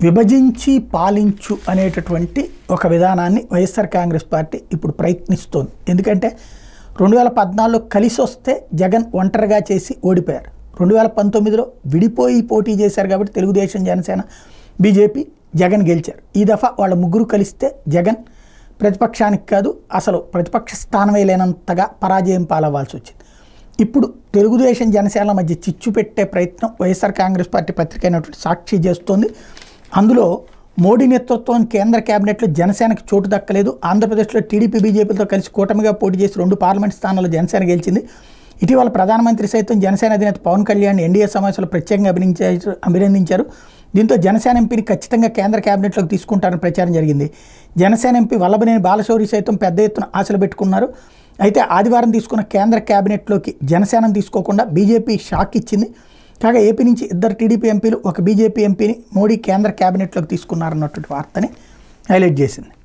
విభజించి పాలించు అనేటటువంటి ఒక విధానాన్ని వైఎస్ఆర్ కాంగ్రెస్ పార్టీ ఇప్పుడు ప్రయత్నిస్తోంది ఎందుకంటే రెండు వేల పద్నాలుగులో కలిసి వస్తే జగన్ ఒంటరిగా చేసి ఓడిపోయారు రెండు వేల పంతొమ్మిదిలో విడిపోయి పోటీ చేశారు కాబట్టి తెలుగుదేశం జనసేన బీజేపీ జగన్ గెలిచారు ఈ దఫా వాళ్ళ ముగ్గురు కలిస్తే జగన్ ప్రతిపక్షానికి కాదు అసలు ప్రతిపక్ష స్థానమే లేనంతగా పరాజయం పాలవ్వాల్సి వచ్చింది ఇప్పుడు తెలుగుదేశం జనసేనల మధ్య చిచ్చు పెట్టే ప్రయత్నం వైఎస్ఆర్ కాంగ్రెస్ పార్టీ పత్రిక అయినటువంటి సాక్షి చేస్తోంది అందులో మోడీ నేతృత్వం కేంద్ర కేబినెట్లో జనసేనకు చోటు దక్కలేదు ఆంధ్రప్రదేశ్లో టీడీపీ బీజేపీతో కలిసి కూటమిగా పోటీ చేసి రెండు పార్లమెంట్ స్థానాల్లో జనసేన గెలిచింది ఇటీవల ప్రధానమంత్రి సైతం జనసేన అధినేత పవన్ కళ్యాణ్ ఎన్డీఏ సమావేశంలో ప్రత్యేకంగా అభినందించారు అభినందించారు దీంతో జనసేన ఎంపీని ఖచ్చితంగా కేంద్ర కేబినెట్లోకి తీసుకుంటారని ప్రచారం జరిగింది జనసేన ఎంపీ వల్లభనేని బాలశౌరి సైతం పెద్ద ఎత్తున ఆశలు పెట్టుకున్నారు అయితే ఆదివారం తీసుకున్న కేంద్ర కేబినెట్లోకి జనసేనను తీసుకోకుండా బీజేపీ షాక్ ఇచ్చింది కాగా ఏపీ నుంచి ఇద్దరు టీడీపీ ఎంపీలు ఒక బీజేపీ ఎంపీని మోడీ కేంద్ర కేబినెట్లోకి తీసుకున్నారన్నటువంటి వార్తని హైలైట్ చేసింది